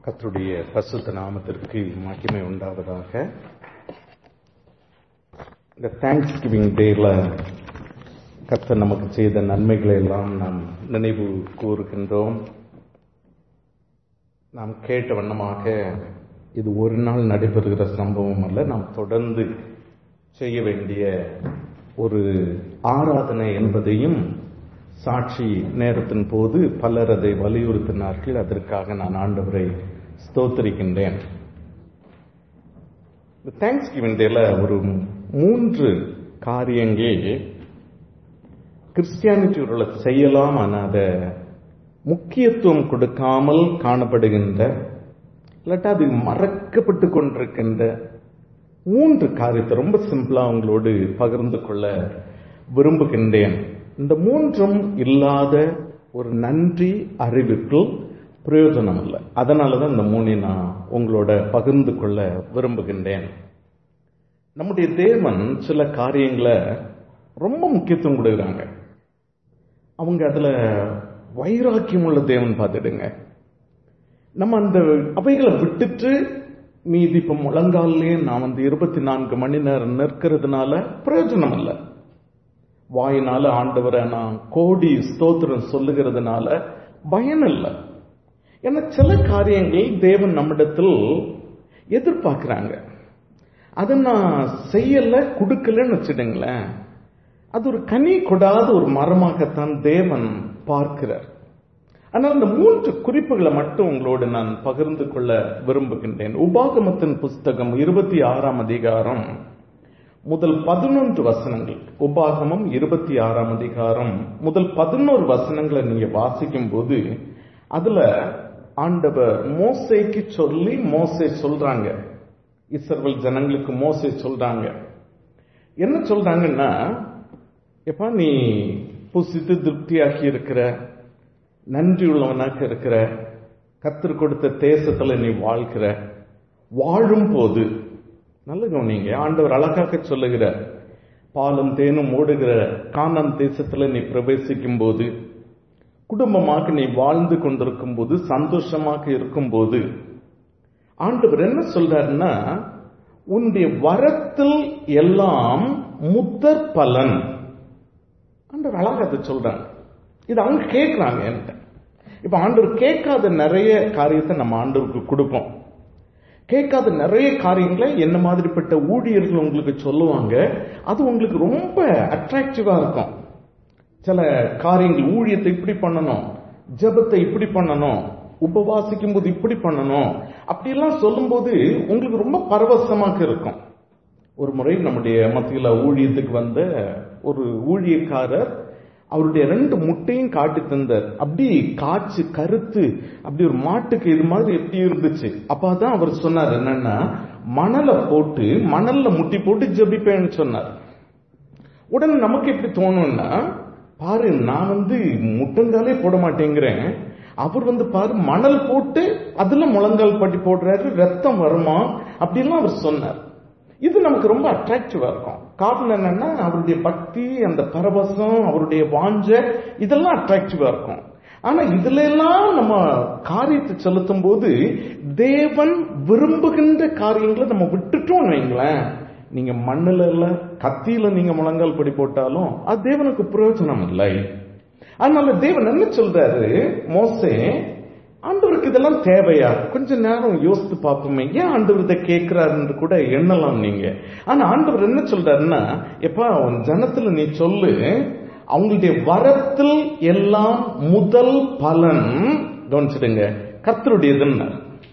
கர்த்தருடைய பரிசுத்த நாமத்திற்கு மகிமை உண்டாவதாக இந்த தேங்க்ஸ் கிவிங் டேல கர்த்தர் நமக்கு செய்த நன்மைகளை எல்லாம் நாம் நினைவு கூறுகின்றோம் நாம் கேட்ட வண்ணமாக இது ஒரு நாள் நடைபெறுகிற சம்பவம் அல்ல நாம் தொடர்ந்து செய்ய வேண்டிய ஒரு ஆராதனை என்பதையும் சாட்சி நேரத்தின் போது பலர் அதை வலியுறுத்தினார்கள் அதற்காக நான் ஆண்டவரை ஸ்தோத்தரிக்கின்றேன் தேங்க்ஸ் கிவிங் டேல ஒரு மூன்று காரியங்கள் கிறிஸ்டியானிட்டி உள்ள செய்யலாம் ஆனால் அதை முக்கியத்துவம் கொடுக்காமல் காணப்படுகின்ற இல்லாட்டா அது மறக்கப்பட்டு கொண்டிருக்கின்ற மூன்று காரியத்தை ரொம்ப சிம்பிளா உங்களோடு பகிர்ந்து கொள்ள விரும்புகின்றேன் இந்த மூன்றும் இல்லாத ஒரு நன்றி அறிவிப்பில் பிரயோஜனம் இல்லை அதனால தான் இந்த மூணை நான் உங்களோட பகிர்ந்து கொள்ள விரும்புகின்றேன் நம்முடைய தேவன் சில காரியங்களை ரொம்ப முக்கியத்துவம் கொடுக்குறாங்க அவங்க அதுல வைராக்கியம் உள்ள தேவன் பார்த்துடுங்க நம்ம அந்த அவைகளை விட்டுட்டு மீதி இப்ப முழங்காலே நான் வந்து இருபத்தி நான்கு மணி நேரம் நிற்கிறதுனால பிரயோஜனம் இல்லை வாயினால ஆண்டவரை நான் கோடி ஸ்தோத்திரம் சொல்லுகிறதுனால பயன் இல்லை ஏன்னா சில காரியங்கள் தேவன் நம்மிடத்தில் எதிர்பார்க்கிறாங்க அதை நான் செய்யல கொடுக்கலன்னு வச்சுடுங்களேன் அது ஒரு கனி கொடாத ஒரு மரமாகத்தான் தேவன் பார்க்கிறார் ஆனால் இந்த மூன்று குறிப்புகளை மட்டும் உங்களோடு நான் பகிர்ந்து கொள்ள விரும்புகின்றேன் உபாகமத்தின் புஸ்தகம் இருபத்தி ஆறாம் அதிகாரம் முதல் பதினொன்று வசனங்கள் உபாகமம் இருபத்தி ஆறாம் அதிகாரம் முதல் பதினோரு வசனங்களை நீங்க வாசிக்கும் போது அதுல ஆண்டவர் மோசைக்கு சொல்லி மோசை சொல்றாங்க இஸ்ரவேல் ஜனங்களுக்கு மோசை சொல்றாங்க என்ன சொல்றாங்கன்னா எப்பா நீ புசித்து திருப்தியாக்கி இருக்கிற நன்றி உள்ளவனாக இருக்கிற கத்தர் கொடுத்த தேசத்துல நீ வாழ்கிற வாழும் போது நல்ல கவனிங்க ஆண்டவர் அழகாக சொல்லுகிற பாலும் தேனும் ஓடுகிற காணம் தேசத்துல நீ பிரவேசிக்கும் போது குடும்பமாக நீ வாழ்ந்து கொண்டிருக்கும் போது சந்தோஷமாக இருக்கும் போது ஆண்டவர் என்ன சொல்றாருன்னா உன்னுடைய வரத்தில் எல்லாம் முத்தர் பலன் ஆண்டவர் அழகாக சொல்றாங்க இது அவங்க கேட்கிறாங்க என்கிட்ட இப்ப ஆண்டவர் கேட்காத நிறைய காரியத்தை நம்ம ஆண்டவருக்கு கொடுப்போம் கேட்காத நிறைய காரியங்களை என்ன மாதிரிப்பட்ட ஊழியர்கள் உங்களுக்கு சொல்லுவாங்க அது உங்களுக்கு ரொம்ப அட்ராக்டிவா இருக்கும் சில காரியங்கள் ஊழியத்தை இப்படி பண்ணணும் ஜபத்தை இப்படி பண்ணணும் உபவாசிக்கும் போது இப்படி பண்ணணும் அப்படியெல்லாம் சொல்லும்போது உங்களுக்கு ரொம்ப பரவசமாக இருக்கும் ஒரு முறை நம்முடைய மத்தியில ஊழியத்துக்கு வந்த ஒரு ஊழியக்காரர் அவருடைய ரெண்டு முட்டையும் காட்டி தந்தார் அப்படி காய்ச்சி கருத்து அப்படி ஒரு மாட்டுக்கு இது மாதிரி எப்படி இருந்துச்சு அப்பதான் அவர் சொன்னார் என்னன்னா மணலை போட்டு மணல்ல முட்டி போட்டு ஜபிப்பேன்னு சொன்னார் உடனே நமக்கு எப்படி தோணும்னா பாரு நான் வந்து முட்டங்காலே போட மாட்டேங்கிறேன் அவர் வந்து பாரு மணல் போட்டு அதுல முழங்கால் பட்டி போடுறாரு ரத்தம் வருமா அப்படின்லாம் அவர் சொன்னார் இது நமக்கு ரொம்ப அட்ராக்டிவா இருக்கும் காரணம் என்னன்னா அவருடைய பக்தி அந்த பரவசம் அவருடைய வாஞ்ச இதெல்லாம் அட்ராக்டிவா இருக்கும் ஆனா இதுல எல்லாம் நம்ம காரியத்தை செலுத்தும் போது தேவன் விரும்புகின்ற காரியங்களை நம்ம விட்டுட்டோம் வைங்களேன் நீங்க மண்ணுல இல்ல கத்தியில நீங்க முழங்கால் படி போட்டாலும் அது தேவனுக்கு பிரயோஜனம் இல்லை அதனால தேவன் என்ன சொல்றாரு மோசே ஆண்டவருக்கு இதெல்லாம் தேவையா கொஞ்ச நேரம் யோசித்து பார்ப்போமே ஏன் ஆண்டவர் இதை கேட்கிறாருன்னு கூட எண்ணலாம் நீங்க ஆனா ஆண்டவர் என்ன சொல்றாருன்னா எப்பா உன் ஜனத்துல நீ சொல்லு அவங்களுடைய வரத்தில் எல்லாம் முதல் பலன் கவனிச்சிடுங்க கர்த்தருடையதுன்னு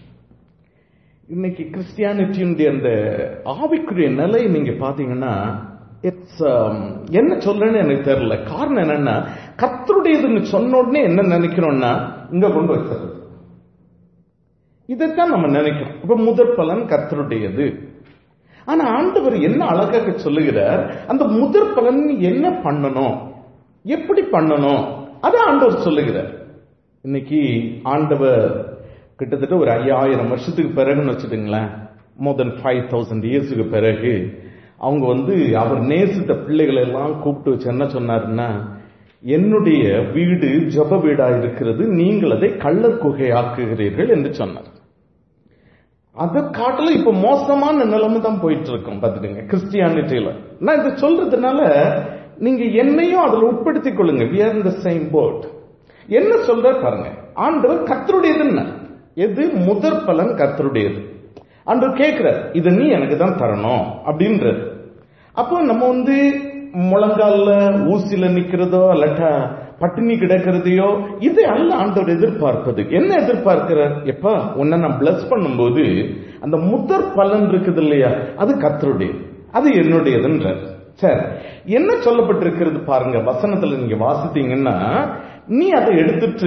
இன்னைக்கு கிறிஸ்டியானிட்டியுடைய அந்த ஆவிக்குரிய நிலை நீங்க பாத்தீங்கன்னா இட்ஸ் என்ன சொல்றேன்னு எனக்கு தெரியல காரணம் என்னன்னா கத்தருடையதுன்னு சொன்ன உடனே என்ன நினைக்கிறோம்னா இங்க கொண்டு வச்சிருது இதைத்தான் நம்ம நினைக்கிறோம் இப்ப முதற் பலன் கத்தருடையது ஆனா ஆண்டவர் என்ன அழகாக சொல்லுகிறார் அந்த முதற் பலன் என்ன பண்ணணும் எப்படி பண்ணணும் அதை ஆண்டவர் சொல்லுகிறார் இன்னைக்கு ஆண்டவர் கிட்டத்தட்ட ஒரு ஐயாயிரம் வருஷத்துக்கு பிறகுன்னு வச்சுட்டுங்களேன் மோர் தென் ஃபைவ் தௌசண்ட் இயர்ஸுக்கு பிறகு அவங்க வந்து அவர் நேசித்த பிள்ளைகளை எல்லாம் கூப்பிட்டு வச்சு என்ன சொன்னாருன்னா என்னுடைய வீடு ஜப வீடா இருக்கிறது நீங்கள் அதை கள்ளர் குகை ஆக்குகிறீர்கள் என்று சொன்னார் அதை காட்டிலும் இப்ப மோசமான நிலைமை தான் போயிட்டு இருக்கோம் பாத்துக்கங்க கிறிஸ்டியானிட்டியில நான் இதை சொல்றதுனால நீங்க என்னையும் அதுல உட்படுத்திக் கொள்ளுங்க we are in the same boat என்ன சொல்ற பாருங்க ஆண்டவர் கத்தருடையது என்ன எது முதற் பலன் கத்தருடையது ஆண்டவர் கேட்கிறார் இதை நீ எனக்கு தான் தரணும் அப்படின்றது அப்போ நம்ம வந்து முழங்கால்ல ஊசில நிக்கிறதோ அல்லட்டா பட்டினி கிடக்கிறதையோ இது அல்ல ஆண்டவர் எதிர்பார்ப்பது என்ன எதிர்பார்க்கிறார் எப்ப உன்னை நான் பிளஸ் பண்ணும்போது அந்த முதற் பலன் இருக்குது இல்லையா அது கத்தருடையது அது என்னுடையதுன்றார் சரி என்ன சொல்லப்பட்டிருக்கிறது பாருங்க வசனத்துல நீங்க வாசித்தீங்கன்னா நீ அதை எடுத்துட்டு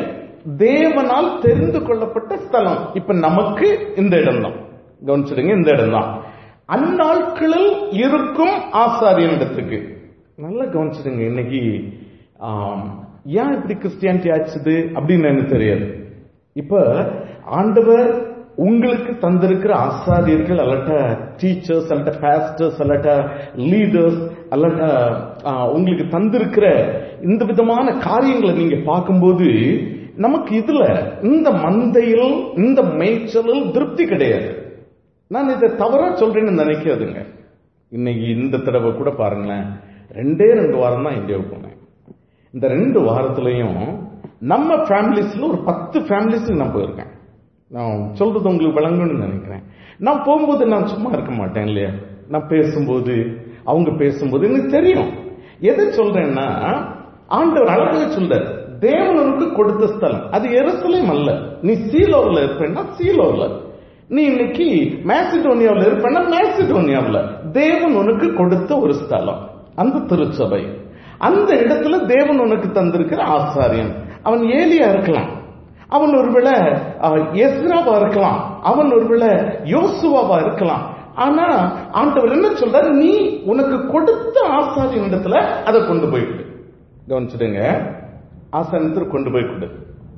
தேவனால் தெரிந்து கொள்ளப்பட்ட ஸ்தலம் இப்ப நமக்கு இந்த இடம் தான் கவனிச்சிடுங்க இந்த இடம் தான் அந்நாட்களில் இருக்கும் ஆசாரியன் இடத்துக்கு நல்லா கவனிச்சிடுங்க இன்னைக்கு ஆம், ஏன் இப்படி கிறிஸ்டியானிட்டி ஆச்சுது அப்படின்னு எனக்கு தெரியாது இப்ப ஆண்டவர் உங்களுக்கு தந்திருக்கிற ஆசாரியர்கள் அல்லட்ட டீச்சர்ஸ் அல்லட்ட பாஸ்டர்ஸ் அல்லட்ட லீடர்ஸ் அல்லட்ட ஆ, உங்களுக்கு தந்திருக்கிற இந்த விதமான காரியங்களை நீங்க பார்க்கும்போது நமக்கு இதுல இந்த மந்தையில் இந்த மேய்ச்சலில் திருப்தி கிடையாது நான் இதை தவறா சொல்றேன்னு நினைக்காதுங்க இன்னைக்கு இந்த தடவை கூட பாருங்களேன் ரெண்டே ரெண்டு வாரம் தான் இந்தியாவுக்கு போனேன் இந்த ரெண்டு வாரத்திலையும் நம்ம ஃபேமிலிஸ்ல ஒரு பத்து ஃபேமிலிஸ்க்கு நான் போயிருக்கேன் நான் சொல்றது உங்களுக்கு விளங்கணும்னு நினைக்கிறேன் நான் போகும்போது நான் சும்மா இருக்க மாட்டேன் இல்லையா நான் பேசும்போது அவங்க பேசும்போது எனக்கு தெரியும் எதை சொல்றேன்னா ஆண்டவர் அழகாக சொல்றார் தேவனுக்கு கொடுத்த ஸ்தலம் அது எருசலேம் அல்ல நீ சீலோவில் இருப்பேன்னா சீலோவில் நீ இன்னைக்கு மேசிடோனியாவில் இருப்பேன்னா மேசிடோனியாவில் தேவன் உனக்கு கொடுத்த ஒரு ஸ்தலம் அந்த திருச்சபை அந்த இடத்துல தேவன் உனக்கு தந்திருக்கிற ஆசாரியன் அவன் ஏலியா இருக்கலாம் அவன் ஒருவேளை அஹ், எஸ்ராவா இருக்கலாம் அவன் ஒருவேளை யோசுவாவா இருக்கலாம் ஆனா ஆண்டவர் என்ன சொல்றாரு நீ உனக்கு கொடுத்த ஆசாரியன் இடத்துல அதை கொண்டு போயிட்டு கவனிச்சிடுங்க ஆசாரியத்தில் கொண்டு போய் கொடு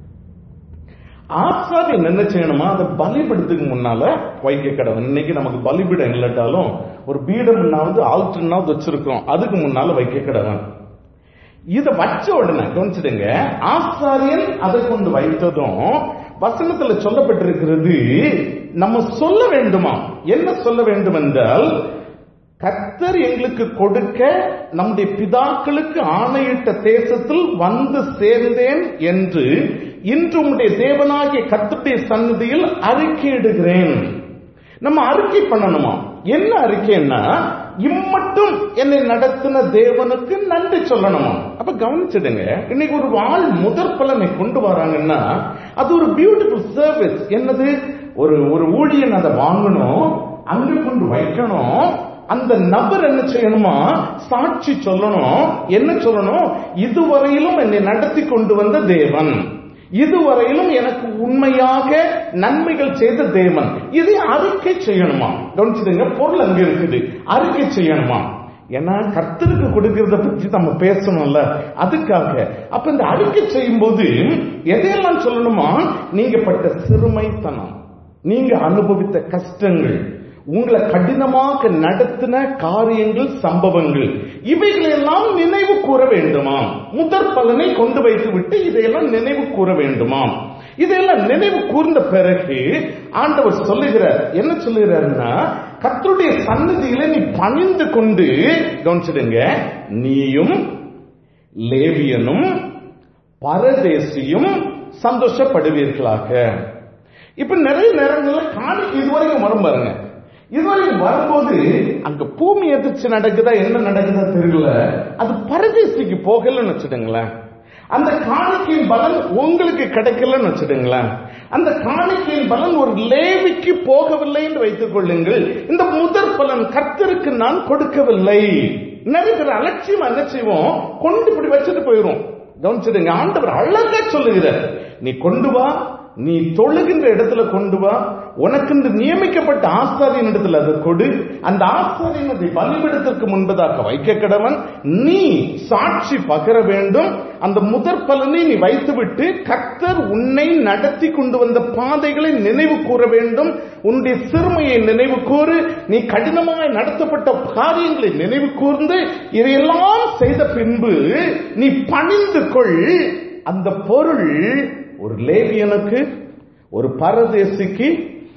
ஆசாரியன் என்ன செய்யணுமா அதை பலிபடுத்துக்கு முன்னால வைக்க கடவுள் இன்னைக்கு நமக்கு பலிபீடம் இல்லாட்டாலும் ஒரு பீடம்னாவது ஆல்டர்னாவது வச்சிருக்கோம் அதுக்கு முன்னால வைக்க கடவன் இத வச்ச உடனே கவனிச்சிடுங்க ஆசாரியன் அதை கொண்டு வைத்ததும் வசனத்துல சொல்லப்பட்டிருக்கிறது நம்ம சொல்ல வேண்டுமா என்ன சொல்ல வேண்டும் என்றால் கர்த்தர் எங்களுக்கு கொடுக்க நம்முடைய பிதாக்களுக்கு ஆணையிட்ட தேசத்தில் வந்து சேர்ந்தேன் என்று இன்று உம்முடைய தேவனாகிய கர்த்தருடைய சன்னதியில் அறிக்கையிடுகிறேன் நம்ம அறிக்கை பண்ணணுமா என்ன அறிக்கைன்னா இம்மட்டும் என்னை நடத்தின தேவனுக்கு நன்றி சொல்லணுமா அப்ப கவனிச்சிடுங்க இன்னைக்கு ஒரு வாழ் முதற் பலனை கொண்டு வராங்கன்னா அது ஒரு பியூட்டிஃபுல் சர்வீஸ் என்னது ஒரு ஒரு ஊழியன் அதை வாங்கணும் அங்க கொண்டு வைக்கணும் அந்த நபர் என்ன செய்யணுமா சாட்சி சொல்லணும் என்ன சொல்லணும் இதுவரையிலும் என்னை நடத்தி கொண்டு வந்த தேவன் இதுவரையிலும் எனக்கு உண்மையாக நன்மைகள் செய்த தேவன் இதை அறிக்கை செய்யணுமா கவனிச்சுடுங்க பொருள் அங்க இருக்குது அறிக்கை செய்யணுமா ஏன்னா கர்த்தருக்கு கொடுக்கறத பத்தி நம்ம பேசணும்ல அதுக்காக அப்ப இந்த அறிக்கை செய்யும் போது எதையெல்லாம் சொல்லணுமா நீங்க பட்ட சிறுமைத்தனம் நீங்க அனுபவித்த கஷ்டங்கள் உங்களை கடினமாக நடத்தின காரியங்கள் சம்பவங்கள் இவைகளெல்லாம் நினைவு கூற வேண்டுமா முதற் பலனை கொண்டு வைத்து விட்டு இதையெல்லாம் நினைவு கூற வேண்டுமா இதெல்லாம் நினைவு கூர்ந்த பிறகு ஆண்டவர் சொல்லுகிறார் என்ன சொல்லுகிறாருன்னா கர்த்தருடைய சன்னதியில நீ பணிந்து கொண்டு கவனிச்சிடுங்க நீயும் லேவியனும் பரதேசியும் சந்தோஷப்படுவீர்களாக இப்ப நிறைய நேரங்கள்ல காணிக்கு இதுவரைக்கும் வரும் பாருங்க இதுவரைக்கும் வரும்போது அங்க பூமி எதிர்ச்சி நடக்குதா என்ன நடக்குதா தெரியல அது பரதேசிக்கு போகலன்னு வச்சுடுங்களேன் அந்த காணிக்கையின் பலன் உங்களுக்கு கிடைக்கலன்னு வச்சுடுங்களேன் அந்த காணிக்கையின் பலன் ஒரு லேவிக்கு போகவில்லை என்று வைத்துக் கொள்ளுங்கள் இந்த முதற் பலன் கர்த்தருக்கு நான் கொடுக்கவில்லை நிறைய பேர் அலட்சியம் என்ன செய்வோம் கொண்டு இப்படி வச்சுட்டு போயிரும் கவனிச்சிடுங்க ஆண்டவர் அழகா சொல்லுகிறார் நீ கொண்டு வா நீ தொழுகின்ற இடத்துல கொண்டு வா உனக்கு இந்த நியமிக்கப்பட்ட ஆசாரியன் இடத்துல அதை கொடு அந்த ஆசாரியன் அதை பலிபிடத்திற்கு முன்பதாக வைக்க கடவன் நீ சாட்சி பகர வேண்டும் அந்த முதற் பலனை நீ வைத்துவிட்டு கர்த்தர் உன்னை நடத்தி கொண்டு வந்த பாதைகளை நினைவு கூற வேண்டும் உன்னுடைய சிறுமையை நினைவு கூறு நீ கடினமாக நடத்தப்பட்ட காரியங்களை நினைவு கூர்ந்து இதையெல்லாம் செய்த பின்பு நீ பணிந்து கொள் அந்த பொருள் ஒரு லேவியனுக்கு ஒரு பரதேசிக்கு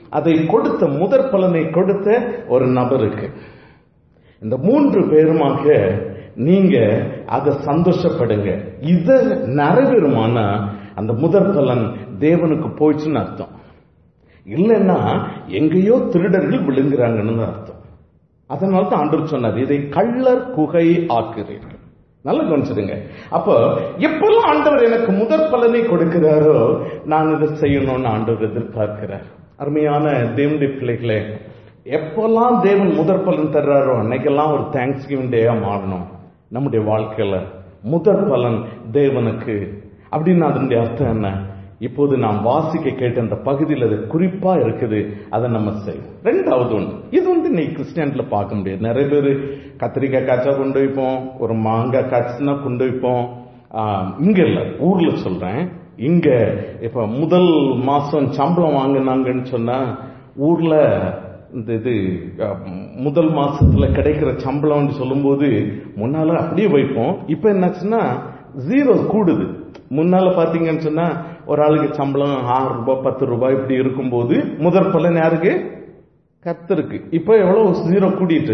அதை கொடுத்த முதற் பலனை கொடுத்த ஒரு நபருக்கு இந்த மூன்று பேருமாக நீங்க அதை சந்தோஷப்படுங்க இத நிறைவேறுமானா அந்த முதற் பலன் தேவனுக்கு போயிடுச்சுன்னு அர்த்தம் இல்லைன்னா எங்கேயோ திருடர்கள் விழுங்குறாங்கன்னு அர்த்தம் அதனால தான் ஆண்டவர் சொன்னார் இதை கள்ளர் குகை ஆக்குறீர்கள் நல்லா கவனிச்சிடுங்க அப்போ எப்பெல்லாம் ஆண்டவர் எனக்கு முதற் பலனை கொடுக்கிறாரோ நான் இதை செய்யணும்னு ஆண்டவர் எதிர்பார்க்கிறார் அருமையான தேவனுடைய பிள்ளைகளே எப்பெல்லாம் தேவன் முதற் பலன் தர்றாரோ அன்னைக்கெல்லாம் ஒரு தேங்க்ஸ் கிவிங் டேயா மாறணும் நம்முடைய வாழ்க்கையில முதற் பலன் தேவனுக்கு அப்படின்னு அதனுடைய அர்த்தம் என்ன இப்போது நாம் வாசிக்க கேட்ட அந்த பகுதியில் அது குறிப்பா இருக்குது அதை நம்ம செய்வோம் ரெண்டாவது ஒன்று இது வந்து நீ கிறிஸ்டியன்ல பார்க்க முடியாது நிறைய பேர் கத்திரிக்காய் காய்ச்சா கொண்டு வைப்போம் ஒரு மாங்காய் காய்ச்சுனா கொண்டு வைப்போம் ஆஹ், இங்க இல்ல ஊர்ல சொல்றேன் இங்க இப்ப முதல் மாசம் சம்பளம் வாங்கினாங்கன்னு சொன்னா ஊர்ல இந்த இது அஹ், முதல் மாசத்துல கிடைக்கிற சம்பளம்னு சொல்லும்போது முன்னால அப்படியே வைப்போம் இப்ப என்னாச்சுன்னா ஜீரோ கூடுது முன்னால பாத்தீங்கன்னு சொன்னா ஒரு ஆளுக்கு சம்பளம் ஆறு ரூபாய் பத்து ரூபாய் இப்படி இருக்கும்போது முதற் பலன் யாருக்கு கத்திருக்கு இப்ப எவ்வளவு ஜீரோ கூடிட்டு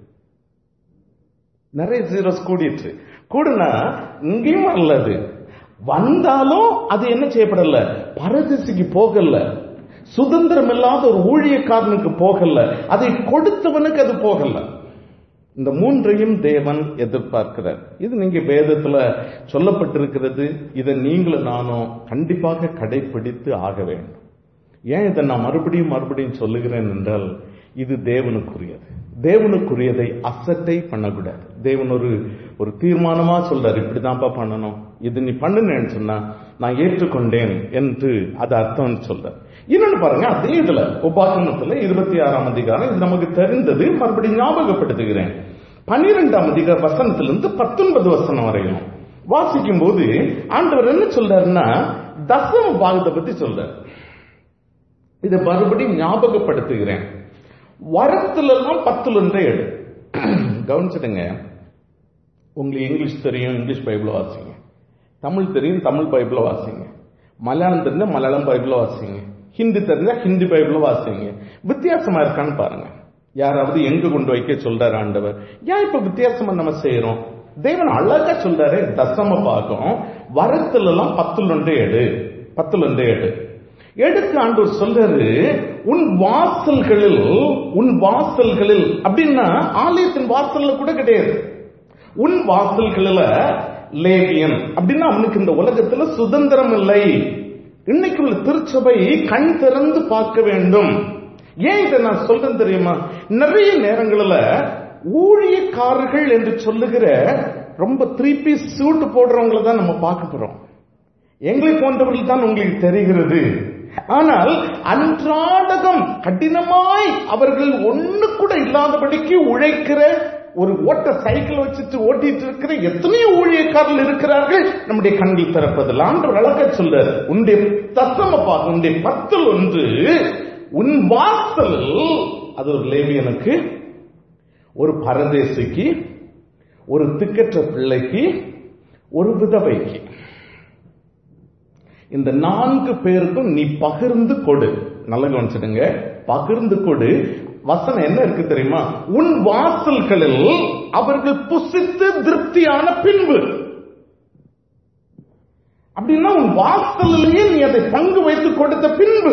நிறைய ஜீரோஸ் கூடிட்டு கூடுனா இங்கேயும் வரல அது வந்தாலும் அது என்ன செய்யப்படல பரதேசிக்கு போகல சுதந்திரம் இல்லாத ஒரு ஊழியக்காரனுக்கு போகல அதை கொடுத்தவனுக்கு அது போகல இந்த மூன்றையும் தேவன் எதிர்பார்க்கிறார் இது நீங்க வேதத்துல சொல்லப்பட்டிருக்கிறது இதை நீங்களும் நானும் கண்டிப்பாக கடைபிடித்து ஆக வேண்டும் ஏன் இதை நான் மறுபடியும் மறுபடியும் சொல்லுகிறேன் என்றால் இது தேவனுக்குரியது தேவனுக்குரியதை அசட்டை பண்ணக்கூடாது தேவன் ஒரு ஒரு தீர்மானமா சொல்றாரு இப்படிதான்ப்பா பண்ணணும் இது நீ பண்ணுனேன்னு சொன்னா நான் ஏற்றுக்கொண்டேன் என்று அது அர்த்தம்னு சொல்றார் இன்னொன்னு பாருங்க அதே இதுல உபாகமத்துல இருபத்தி ஆறாம் அதிகாரம் இது நமக்கு தெரிந்தது மறுபடியும் ஞாபகப்படுத்துகிறேன் பன்னிரெண்டாம் அதிகார வசனத்திலிருந்து பத்தொன்பது வசனம் வரையும் வாசிக்கும் போது ஆண்டவர் என்ன சொல்றாருன்னா தசம பாகத்தை பத்தி சொல்றாரு இதை மறுபடியும் ஞாபகப்படுத்துகிறேன் வரத்துல எல்லாம் பத்துல ஒன்றே எடு கவனிச்சிடுங்க உங்களுக்கு இங்கிலீஷ் தெரியும் இங்கிலீஷ் பைபிள் வாசிங்க தமிழ் தெரியும் தமிழ் பைபிள வாசிங்க மலையாளம் தெரிஞ்சா மலையாளம் பைபிள வாசிங்க ஹிந்தி தெரிஞ்சா ஹிந்தி பைபிள வாசிங்க வித்தியாசமா இருக்கான்னு பாருங்க யாராவது எங்க கொண்டு வைக்க சொல்றாரு ஆண்டவர் ஏன் இப்ப வித்தியாசமா நம்ம செய்யறோம் தேவன் அழகா சொல்றாரு தசம பாகம் வரத்துல எல்லாம் பத்துல ஒன்றே எடு பத்துல ஒன்றே எடு எடுத்து ஆண்டவர் சொல்றாரு உன் வாசல்களில் உன் வாசல்களில் அப்படின்னா ஆலயத்தின் வாசல்ல கூட கிடையாது உன் வாசல்களில லேவியன் அப்படின்னா அவனுக்கு இந்த உலகத்துல சுதந்திரம் இல்லை இன்னைக்கு உள்ள திருச்சபை கண் திறந்து பார்க்க வேண்டும் ஏன் இதை நான் சொல்றேன் தெரியுமா நிறைய நேரங்களில் ஊழியக்காரர்கள் என்று சொல்லுகிற ரொம்ப த்ரீ பீஸ் சூட் போடுறவங்கள தான் நம்ம பார்க்க போறோம் எங்களை போன்றவர்கள் தான் உங்களுக்கு தெரிகிறது ஆனால் அன்றாடகம் கடினமாய் அவர்கள் ஒண்ணு கூட இல்லாதபடிக்கு உழைக்கிற ஒரு ஓட்ட சைக்கிள் வச்சுட்டு ஓட்டிட்டு இருக்கிற எத்தனையோ ஊழியக்காரர்கள் இருக்கிறார்கள் நம்முடைய கண்கள் திறப்பதில் ஆண்டு அழக சொல்றாரு உன்னுடைய தசம பாகம் உன்னுடைய பத்தில் ஒன்று உன் வாசல் அது ஒரு லேவியனுக்கு ஒரு பரதேசிக்கு ஒரு திக்கற்ற பிள்ளைக்கு ஒரு விதவைக்கு இந்த நான்கு பேருக்கும் நீ பகிர்ந்து கொடு நல்ல கவனிச்சிடுங்க பகிர்ந்து கொடு வசனம் என்ன இருக்கு தெரியுமா உன் வாசல்களில் அவர்கள் புசித்து திருப்தியான பின்பு அப்படின்னா உன் வாசலிலேயே நீ அதை பங்கு வைத்து கொடுத்த பின்பு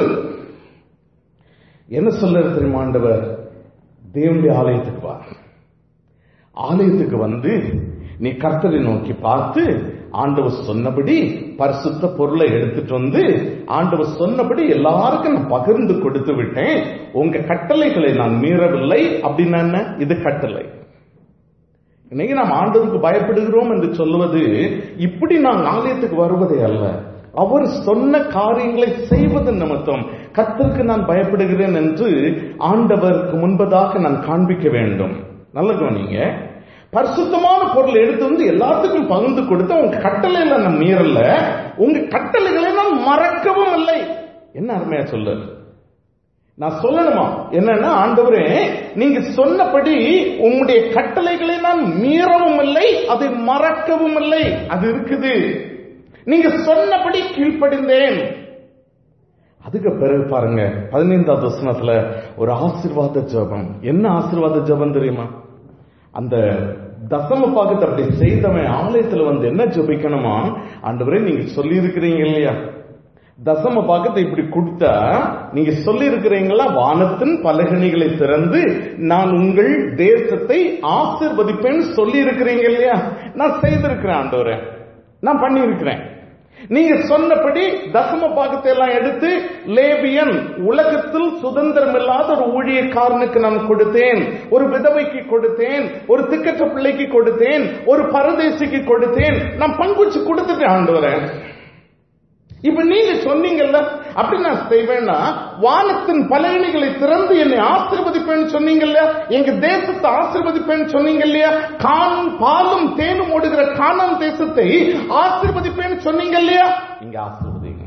என்ன சொல்றது தெரியுமா ஆண்டவர் தேவனுடைய ஆலயத்துக்கு வா ஆலயத்துக்கு வந்து நீ கர்த்தரை நோக்கி பார்த்து ஆண்டவர் சொன்னபடி பரிசுத்த பொருளை எடுத்துட்டு வந்து ஆண்டவர் சொன்னபடி எல்லாருக்கும் நான் பகிர்ந்து கொடுத்து விட்டேன் உங்க கட்டளைகளை நான் மீறவில்லை அப்படின்னா என்ன இது கட்டளை இன்னைக்கு நாம் ஆண்டவருக்கு பயப்படுகிறோம் என்று சொல்லுவது இப்படி நான் ஆலயத்துக்கு வருவதே அல்ல அவர் சொன்ன காரியங்களை செய்வது நிமித்தம் கர்த்தருக்கு நான் பயப்படுகிறேன் என்று ஆண்டவருக்கு முன்பதாக நான் காண்பிக்க வேண்டும் நல்ல கவனிங்க பரிசுத்தமான பொருளை எடுத்து வந்து எல்லாத்துக்கும் பகிர்ந்து கொடுத்து உங்க கட்டளையில நான் மீறல உங்க கட்டளைகளை நான் மறக்கவும் இல்லை என்ன அருமையா சொல்லு நான் சொல்லணுமா என்னன்னா ஆண்டவரே நீங்க சொன்னபடி உங்களுடைய கட்டளைகளை நான் மீறவும் இல்லை அதை மறக்கவும் இல்லை அது இருக்குது நீங்க சொன்னபடி கீழ்ப்படிந்தேன் அதுக்கு பிறகு பாருங்க பதினைந்தாவது வசனத்துல ஒரு ஆசீர்வாத ஜெபம் என்ன ஆசீர்வாத ஜெபம் தெரியுமா அந்த தசம பாகத்தை அப்படி செய்தவன் ஆலயத்துல வந்து என்ன ஜெபிக்கணுமா ஆண்டவரே நீங்க சொல்லி இருக்கிறீங்க இல்லையா தசம பாகத்தை இப்படி கொடுத்தா நீங்க சொல்லி இருக்கிறீங்களா வானத்தின் பலகணிகளை திறந்து நான் உங்கள் தேசத்தை ஆசிர்வதிப்பேன்னு சொல்லி இருக்கிறீங்க இல்லையா நான் செய்திருக்கிறேன் ஆண்டவரே நான் பண்ணியிருக்கிறேன் நீங்க சொன்னபடி தசம பாகத்தை எல்லாம் எடுத்து லேபியன் உலகத்தில் சுதந்திரம் இல்லாத ஒரு ஊழியக்காரனுக்கு நான் கொடுத்தேன் ஒரு விதவைக்கு கொடுத்தேன் ஒரு திக்கற்ற பிள்ளைக்கு கொடுத்தேன் ஒரு பரதேசிக்கு கொடுத்தேன் நான் பங்குச்சு கொடுத்துட்டேன் ஆண்டவரேன் இப்ப நீங்க சொன்னீங்கல்ல அப்படி நான் செய்வேன்னா வானத்தின் பலகணிகளை திறந்து என்னை ஆசிர்வதிப்பேன்னு சொன்னீங்கல்ல எங்க தேசத்தை ஆசிர்வதிப்பேன்னு சொன்னீங்க இல்லையா காணும் பாலும் தேனும் ஓடுகிற காணாம் தேசத்தை ஆசிர்வதிப்பேன்னு சொன்னீங்க இல்லையா இங்க ஆசிர்வதிங்க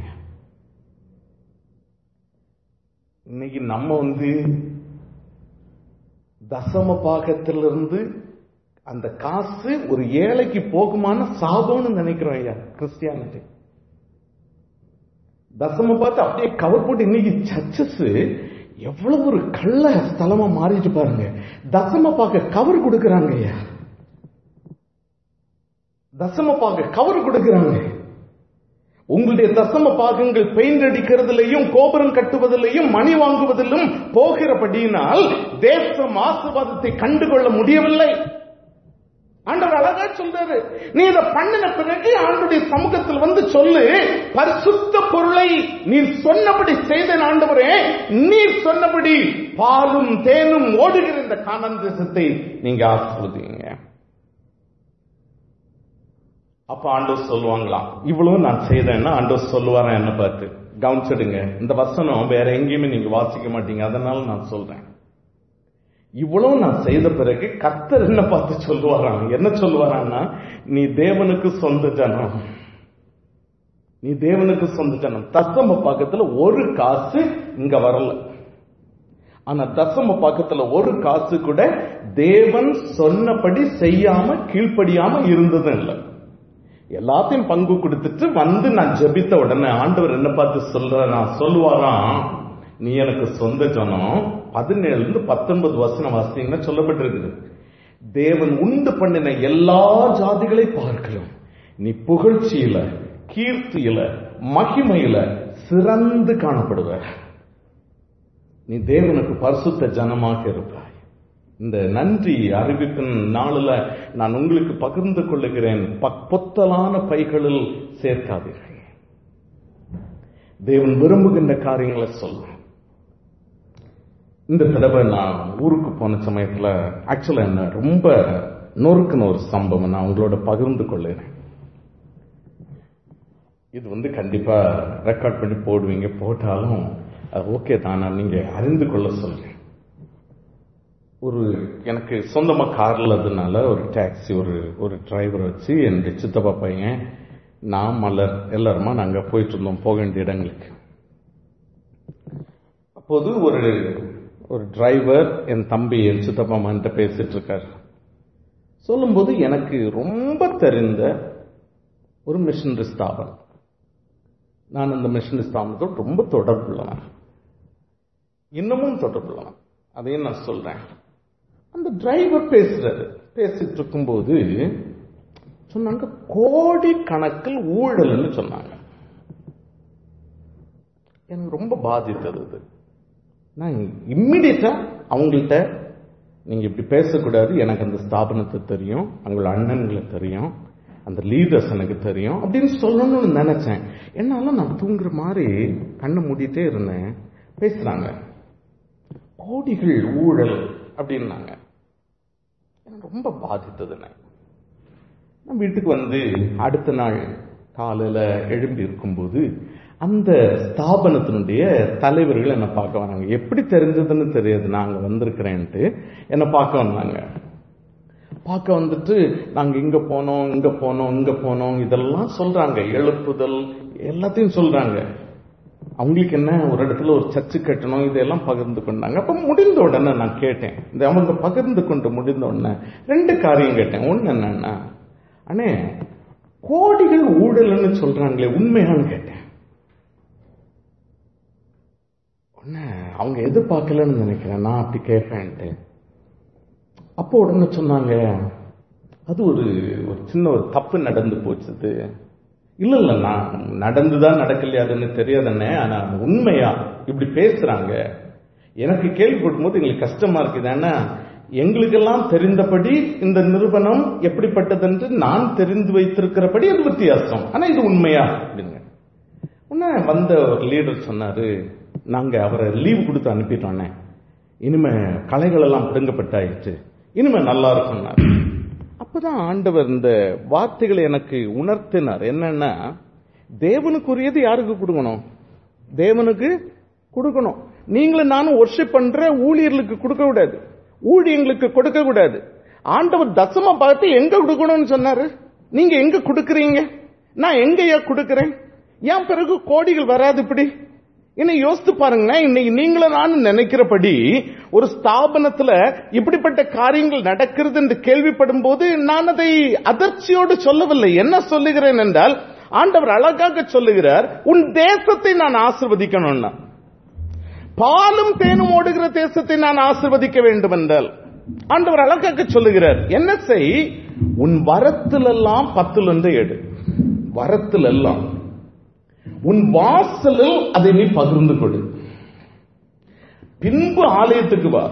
இன்னைக்கு நம்ம வந்து தசம பாகத்திலிருந்து அந்த காசு ஒரு ஏழைக்கு போகுமான சாபம்னு நினைக்கிறோம் ஐயா கிறிஸ்டியானிட்டி தசம பார்த்து அப்படியே கவர் போட்டு இன்னைக்கு சர்ச்சஸ் எவ்வளவு ஒரு கள்ள ஸ்தலமா மாறிட்டு பாருங்க தசம பார்க்க கவர் கொடுக்கறாங்க ஐயா தசம பார்க்க கவர் கொடுக்கறாங்க உங்களுடைய தசம பாகங்கள் பெயிண்ட் அடிக்கிறதுலையும் கோபுரம் கட்டுவதிலையும் மணி வாங்குவதிலும் போகிறபடியினால் தேசம் ஆசிர்வாதத்தை கண்டுகொள்ள முடியவில்லை ஆண்டவர் அழகா சொல்றாரு நீ இதை பண்ணின பிறகு ஆண்டுடைய சமூகத்தில் வந்து சொல்லு பரிசுத்த பொருளை நீ சொன்னபடி செய்த ஆண்டவரே நீர் சொன்னபடி பாலும் தேனும் ஓடுகிற இந்த காணன் தேசத்தை நீங்க ஆசிர்வதிங்க அப்ப ஆண்டவர் சொல்லுவாங்களாம் இவ்வளவு நான் செய்தேன்னா ஆண்டவர் சொல்லுவாரா என்ன பார்த்து கவனிச்சிடுங்க இந்த வசனம் வேற எங்கேயுமே நீங்க வாசிக்க மாட்டீங்க அதனால நான் சொல்றேன் இவ்வளவு நான் செய்த பிறகு கத்தர் என்ன பார்த்து சொல்லுவாராம் என்ன சொல்லுவாரான்னா நீ தேவனுக்கு சொந்த ஜனம் நீ தேவனுக்கு சொந்த ஜனம் தசம பாக்கத்துல ஒரு காசு இங்க வரல ஆனா தசம பாக்கத்துல ஒரு காசு கூட தேவன் சொன்னபடி செய்யாம கீழ்ப்படியாம இருந்ததும் இல்லை எல்லாத்தையும் பங்கு கொடுத்துட்டு வந்து நான் ஜெபித்த உடனே ஆண்டவர் என்ன பார்த்து சொல்ற நான் சொல்லுவாராம் நீ எனக்கு சொந்த ஜனம் பதினேழுல இருந்து பத்தொன்பது வசனம் வாசிங்கன்னா சொல்லப்பட்டிருக்குது தேவன் உண்டு பண்ணின எல்லா ஜாதிகளை பார்க்கலாம் நீ புகழ்ச்சியில கீர்த்தியில மகிமையில சிறந்து காணப்படுவ நீ தேவனுக்கு பரிசுத்த ஜனமாக இருப்பாய் இந்த நன்றி அறிவிப்பின் நாளில் நான் உங்களுக்கு பகிர்ந்து கொள்ளுகிறேன் பொத்தலான பைகளில் சேர்க்காதீர்கள் தேவன் விரும்புகின்ற காரியங்களை சொல்லும் இந்த தடவை நான் ஊருக்கு போன சமயத்தில் ஆக்சுவலா என்ன ரொம்ப நொறுக்குன ஒரு சம்பவம் நான் உங்களோட பகிர்ந்து கொள்ளுறேன் இது வந்து கண்டிப்பா ரெக்கார்ட் பண்ணி போடுவீங்க போட்டாலும் ஓகே தான் நான் நீங்க அறிந்து கொள்ள சொல்றேன் ஒரு எனக்கு சொந்தமா கார்ல இருந்ததுனால ஒரு டாக்ஸி ஒரு ஒரு டிரைவர் வச்சு என் சித்தப்பா பையன் நான் மலர் எல்லாருமா நாங்க போயிட்டு இருந்தோம் போக வேண்டிய இடங்களுக்கு அப்போது ஒரு ஒரு டிரைவர் என் தம்பி என் சித்தப்பா மன்ட்ட பேசிட்டு இருக்காரு சொல்லும்போது எனக்கு ரொம்ப தெரிந்த ஒரு மிஷினரி ஸ்தாபனம் நான் அந்த மிஷினரி ஸ்தாபனத்தோடு ரொம்ப தொடர்புள்ளவன் இன்னமும் தொடர்புள்ளவன் அதையும் நான் சொல்றேன் அந்த டிரைவர் பேசுறாரு பேசிட்டு இருக்கும்போது சொன்னாங்க கோடி கணக்கில் ஊழல்னு சொன்னாங்க எனக்கு ரொம்ப பாதித்தது இது நான் இம்மிடியட்டா அவங்கள்ட்ட நீங்க இப்படி பேசக்கூடாது எனக்கு அந்த ஸ்தாபனத்தை தெரியும் அவங்கள அண்ணன்களை தெரியும் அந்த லீடர்ஸ் எனக்கு தெரியும் அப்படின்னு சொல்லணும்னு நினைச்சேன் என்னால நான் தூங்குற மாதிரி கண்ணை மூடிட்டே இருந்தேன் பேசுறாங்க கோடிகள் ஊழல் அப்படின்னாங்க எனக்கு ரொம்ப பாதித்தது நான் வீட்டுக்கு வந்து அடுத்த நாள் காலையில எழும்பி இருக்கும்போது அந்த ஸ்தாபனத்தினுடைய தலைவர்கள் என்னை பார்க்க வராங்க எப்படி தெரிஞ்சதுன்னு தெரியாது நாங்க வந்திருக்கிறேன்ட்டு என்னை பார்க்க வந்தாங்க பார்க்க வந்துட்டு நாங்க இங்க போனோம் இங்க போனோம் இங்க போனோம் இதெல்லாம் சொல்றாங்க எழுப்புதல் எல்லாத்தையும் சொல்றாங்க அவங்களுக்கு என்ன ஒரு இடத்துல ஒரு சர்ச்சு கட்டணும் இதெல்லாம் பகிர்ந்து கொண்டாங்க அப்ப முடிந்த உடனே நான் கேட்டேன் இந்த அவங்க பகிர்ந்து கொண்டு முடிந்த உடனே ரெண்டு காரியம் கேட்டேன் ஒண்ணு என்னன்னா அண்ணே கோடிகள் ஊழல்னு சொல்றாங்களே உண்மையான்னு கேட்டேன் என்ன அவங்க எதிர்பார்க்கலன்னு நினைக்கிறேன் நான் அப்படி கேட்பேன்ட்டு அப்போ உடனே சொன்னாங்க அது ஒரு ஒரு சின்ன ஒரு தப்பு நடந்து போச்சுது இல்ல இல்ல நான் நடந்துதான் நடக்கலையாதுன்னு தெரியாதுன்னே ஆனா உண்மையா இப்படி பேசுறாங்க எனக்கு கேள்விப்படும் போது எங்களுக்கு கஷ்டமா இருக்குது ஏன்னா எங்களுக்கெல்லாம் தெரிந்தபடி இந்த நிறுவனம் எப்படிப்பட்டது என்று நான் தெரிந்து வைத்திருக்கிறபடி அது வித்தியாசம் ஆனா இது உண்மையா அப்படிங்க உடனே வந்த ஒரு லீடர் சொன்னாரு நாங்க அவரை லீவ் கொடுத்து அனுப்பிட்டோன்னே இனிமே கலைகள் எல்லாம் பிடுங்கப்பட்டாயிடுச்சு இனிமே நல்லா இருக்கும்னாரு அப்பதான் ஆண்டவர் இந்த வார்த்தைகளை எனக்கு உணர்த்தினார் என்னன்னா தேவனுக்குரியது யாருக்கு கொடுக்கணும் தேவனுக்கு கொடுக்கணும் நீங்களும் நானும் ஒர்ஷிப் பண்ற ஊழியர்களுக்கு கொடுக்க கூடாது ஊழியங்களுக்கு கொடுக்க கூடாது ஆண்டவர் தசம பார்த்து எங்க கொடுக்கணும்னு சொன்னாரு நீங்க எங்க கொடுக்கறீங்க நான் எங்கயா கொடுக்கறேன் ஏன் பிறகு கோடிகள் வராது இப்படி இன்னும் யோசித்து பாருங்க இன்னைக்கு நீங்களும் நானும் நினைக்கிறபடி ஒரு ஸ்தாபனத்துல இப்படிப்பட்ட காரியங்கள் நடக்கிறது என்று கேள்விப்படும் போது நான் அதை அதிர்ச்சியோடு சொல்லவில்லை என்ன சொல்லுகிறேன் என்றால் ஆண்டவர் அழகாக சொல்லுகிறார் உன் தேசத்தை நான் ஆசிர்வதிக்கணும்னா பாலும் தேனும் ஓடுகிற தேசத்தை நான் ஆசிர்வதிக்க வேண்டும் என்றால் ஆண்டவர் அழகாக சொல்லுகிறார் என்ன செய் உன் வரத்திலெல்லாம் பத்துல இருந்து எடு வரத்திலெல்லாம் உன் வாசலில் அதை நீ பகிர்ந்து கொடு பின்பு ஆலயத்துக்கு வா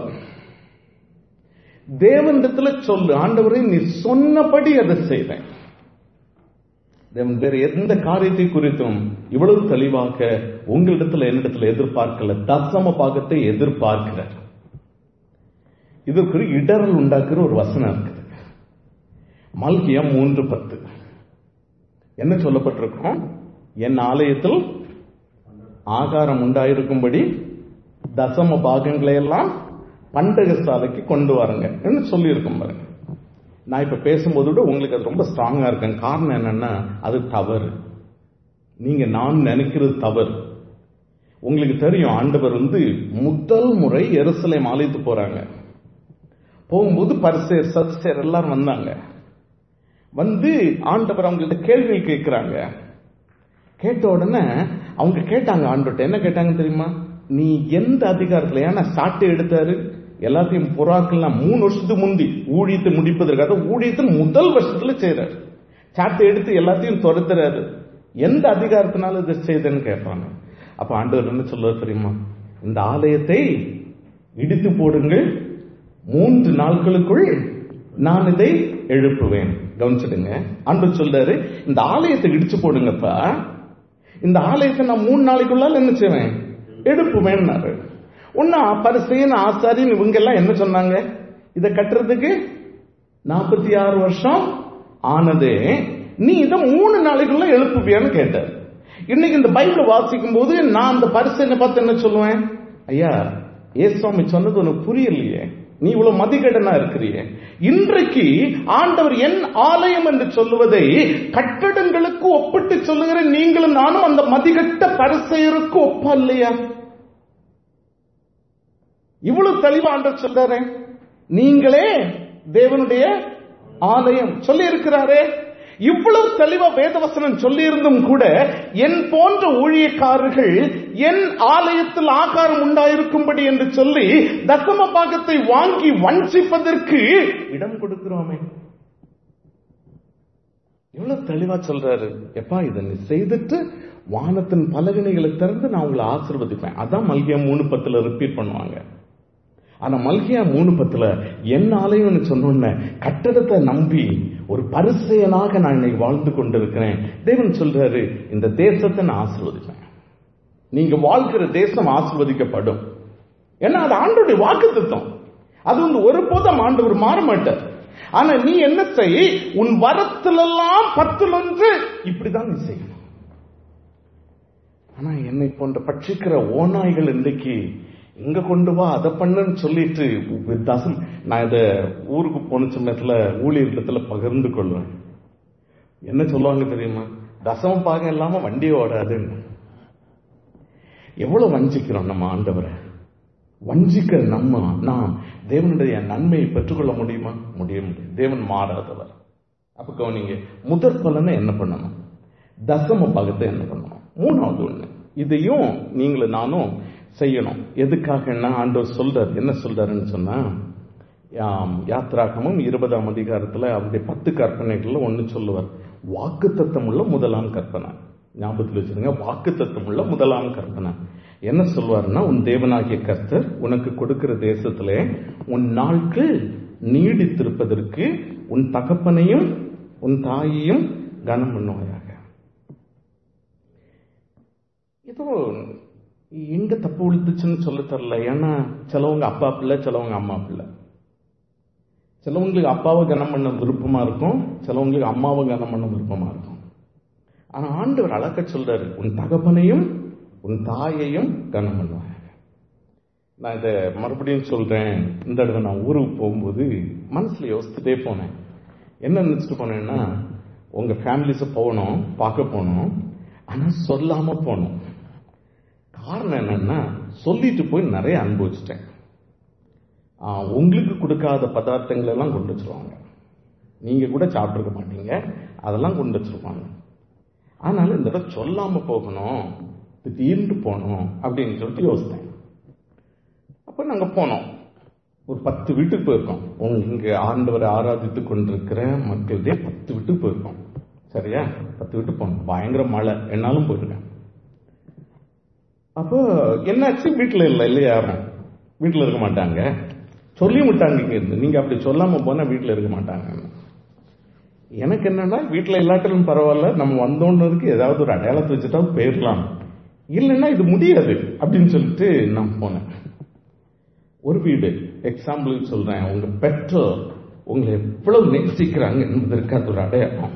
தேவனிடத்துல சொல்லு ஆண்டவரை நீ சொன்னபடி அதை செய்வேன் தேவன் வேற எந்த காரியத்தை குறித்தும் இவ்வளவு தெளிவாக உங்களிடத்துல என்னிடத்துல எதிர்பார்க்கல தசம பாகத்தை எதிர்பார்க்கிறார் இதற்கு இடரல் உண்டாக்குற ஒரு வசனம் இருக்குது மல்கியா மூன்று பத்து என்ன சொல்லப்பட்டிருக்கும் என் ஆலயத்தில் ஆகாரம் உண்டாயிருக்கும்படி தசம பாகங்களை எல்லாம் பண்டக சாலைக்கு கொண்டு வாருங்க என்று சொல்லியிருக்கும் பாருங்க நான் இப்ப பேசும்போது விட உங்களுக்கு அது ரொம்ப ஸ்ட்ராங்கா இருக்கேன் காரணம் என்னன்னா அது தவறு நீங்க நான் நினைக்கிறது தவறு உங்களுக்கு தெரியும் ஆண்டவர் வந்து முதல் முறை எருசலேம் ஆலயத்து போறாங்க போகும்போது பரிசேர் சத்சேர் எல்லாரும் வந்தாங்க வந்து ஆண்டவர் அவங்கள்ட்ட கேள்வி கேட்கிறாங்க கேட்ட உடனே அவங்க கேட்டாங்க ஆண்டவர்கிட்ட என்ன கேட்டாங்க தெரியுமா நீ எந்த அதிகாரத்துல ஏன்னா சாட்டை எடுத்தாரு எல்லாத்தையும் புறாக்கள்லாம் மூணு வருஷத்துக்கு முந்தி ஊழியத்தை முடிப்பதற்காக ஊழியத்தின் முதல் வருஷத்துல செய்யறாரு சாட்டை எடுத்து எல்லாத்தையும் துரத்துறாரு எந்த அதிகாரத்தினால இதை செய்தேன்னு கேட்பாங்க அப்ப ஆண்டவர் என்ன சொல்றாரு தெரியுமா இந்த ஆலயத்தை இடித்து போடுங்கள் மூன்று நாட்களுக்குள் நான் இதை எழுப்புவேன் கவனிச்சிடுங்க அன்பு சொல்றாரு இந்த ஆலயத்தை இடிச்சு போடுங்கப்பா இந்த ஆலயத்தை நான் மூணு நாளைக்குள்ளால என்ன செய்வேன் எடுப்புவேன்னாரு ஒன்னா பரிசையன் ஆசாரின்னு இவங்க எல்லாம் என்ன சொன்னாங்க இதை கட்டுறதுக்கு நாற்பத்தி ஆறு வருஷம் ஆனதே நீ இதை மூணு நாளைக்குள்ள எழுப்புவியான்னு கேட்டார் இன்னைக்கு இந்த பைபிள் வாசிக்கும் போது நான் அந்த பரிசையனை பார்த்து என்ன சொல்லுவேன் ஐயா ஏசுவாமி சொன்னது உனக்கு புரியலையே நீ இவ்வளவு மதிகடனா இருக்கிறியே இன்றைக்கு ஆண்டவர் என் ஆலயம் என்று சொல்லுவதை கட்டடங்களுக்கு ஒப்பிட்டு சொல்லுகிற நீங்களும் நானும் அந்த மதிகட்ட பரிசெயருக்கு ஒப்பா இல்லையா இவ்வளவு தெளிவா ஆண்டவர் சொல்றாரு நீங்களே தேவனுடைய ஆலயம் சொல்லி இருக்கிறாரே இவ்வளவு தெளிவா வேதவசனம் சொல்லியிருந்தும் கூட என் போன்ற ஊழியக்காரர்கள் என் ஆலயத்தில் ஆகாரம் உண்டாயிருக்கும்படி என்று சொல்லி தசம பாகத்தை வாங்கி வஞ்சிப்பதற்கு இடம் கொடுக்கிறோமே எவ்வளவு தெளிவா சொல்றாரு எப்பா இதை நீ செய்துட்டு வானத்தின் பலகணிகளை திறந்து நான் உங்களை ஆசிர்வதிப்பேன் அதான் மல்கியா மூணு பத்துல ரிப்பீட் பண்ணுவாங்க ஆனா மல்கியா மூணு பத்துல என் ஆலயம்னு சொன்ன கட்டடத்தை நம்பி ஒரு பரிசெயனாக நான் இன்னைக்கு வாழ்ந்து கொண்டிருக்கிறேன் தேவன் சொல்றாரு இந்த தேசத்தை நான் ஆசிர்வதிப்பேன் நீங்க வாழ்கிற தேசம் ஆசிர்வதிக்கப்படும் ஏன்னா அது ஆண்டோடைய வாக்கு திட்டம் அது வந்து ஒருபோதும் ஆண்டவர் மாற மாட்டார் ஆனா நீ என்ன செய் உன் வரத்திலெல்லாம் பத்துல ஒன்று இப்படிதான் நீ செய்யணும் ஆனா என்னை போன்ற பட்சிக்கிற ஓநாய்கள் இன்றைக்கு இங்க கொண்டு வா அதை பண்ணுன்னு சொல்லிட்டு வித்தியாசம் நான் இத ஊருக்கு போன சமயத்துல ஊழியர்களிடத்துல பகிர்ந்து கொள்வேன் என்ன சொல்லுவாங்க தெரியுமா தசம பாகம் இல்லாம வண்டி ஓடாதுன்னு எவ்வளவு வஞ்சிக்கிறோம் நம்ம ஆண்டவரை வஞ்சிக்கிற நம்ம நாம் தேவனுடைய நன்மையை பெற்றுக்கொள்ள முடியுமா முடிய முடியும் தேவன் மாறாதவர் அப்ப கவனிங்க முதற் பலனை என்ன பண்ணணும் தசம பாகத்தை என்ன பண்ணணும் மூணாவது ஒண்ணு இதையும் நீங்களும் நானும் செய்யணும் எதுக்காகன்னா ஆண்டவர் சொல்றாரு என்ன சொல்றாருன்னு சொன்னா ஆம், யாத்ராகமம் இருபதாம் அதிகாரத்துல அவருடைய பத்து கற்பனைகள்ல ஒண்ணு சொல்லுவார் வாக்கு உள்ள முதலாம் கற்பனை ஞாபகத்தில் வச்சிருங்க வாக்கு உள்ள முதலாம் கற்பனை என்ன சொல்வாருன்னா உன் தேவனாகிய கர்த்தர் உனக்கு கொடுக்கிற தேசத்திலே உன் நாட்கள் நீடித்திருப்பதற்கு உன் தகப்பனையும் உன் தாயையும் கனம் பண்ணுவாயாக ஏதோ எங்க தப்பு விழுந்துச்சுன்னு சொல்ல தரல ஏன்னா சிலவங்க அப்பா பிள்ளை சிலவங்க அம்மா பிள்ளை சிலவங்களுக்கு அப்பாவை கனம் பண்ண விருப்பமா இருக்கும் சிலவங்களுக்கு அம்மாவை கனம் பண்ண விருப்பமா இருக்கும் ஆனா ஆண்டவர் அழக்க சொல்றாரு உன் தகப்பனையும் உன் தாயையும் கனம் பண்ணுவாங்க நான் இதை மறுபடியும் சொல்றேன் இந்த தடவை நான் ஊருக்கு போகும்போது மனசுல யோசிச்சுட்டே போனேன் என்ன நினைச்சிட்டு போனேன்னா உங்க ஃபேமிலிஸை போகணும் பார்க்க போகணும் ஆனா சொல்லாம போகணும் காரணம் என்னன்னா சொல்லிட்டு போய் நிறைய அனுபவிச்சிட்டேன் ஆ, உங்களுக்கு கொடுக்காத பதார்த்தங்கள் எல்லாம் கொண்டு வச்சிருவாங்க நீங்க கூட சாப்பிட்டுருக்க மாட்டீங்க அதெல்லாம் கொண்டு வச்சிருப்பாங்க ஆனாலும் இந்த தடவை சொல்லாம போகணும் திடீர்னு போகணும் அப்படின்னு சொல்லிட்டு யோசித்தேன் அப்ப நாங்க போனோம் ஒரு பத்து வீட்டுக்கு போயிருக்கோம் உங்க இங்க ஆண்டவரை ஆராதித்து கொண்டிருக்கிற மக்களுடைய பத்து வீட்டுக்கு போயிருக்கோம் சரியா பத்து வீட்டுக்கு போனோம் பயங்கர மழை என்னாலும் போயிருக்கேன் அப்போ என்னாச்சு வீட்டுல இல்லை இல்லை யாரும் வீட்டுல இருக்க மாட்டாங்க சொல்லி விட்டாங்க இங்க இருந்து நீங்க அப்படி சொல்லாம போனா வீட்டுல இருக்க மாட்டாங்க எனக்கு என்னன்னா வீட்டுல இல்லாட்டிலும் பரவாயில்ல நம்ம வந்தோன்னதுக்கு ஏதாவது ஒரு அடையாளத்தை வச்சுட்டா போயிடலாம் இல்லைன்னா இது முடியாது அப்படின்னு சொல்லிட்டு நான் போனேன் ஒரு வீடு எக்ஸாம்பிளுக்கு சொல்றேன் உங்க பெற்றோர் உங்களை எவ்வளவு நேசிக்கிறாங்க என்பதற்கு அது ஒரு அடையாளம்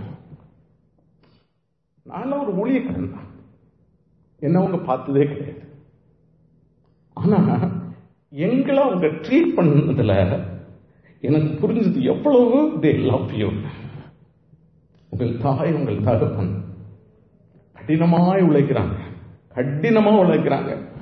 நான் ஒரு ஊழியக்காரன் தான் என்ன அவங்க பார்த்ததே கிடையாது ஆனா எங்களை அவங்க ட்ரீட் பண்ணதுல எனக்கு புரிஞ்சது எவ்வளவு தே லவ் யூ உங்கள் தாய் உங்கள் தகப்பன் கடினமாய் உழைக்கிறாங்க கடினமா உழைக்கிறாங்க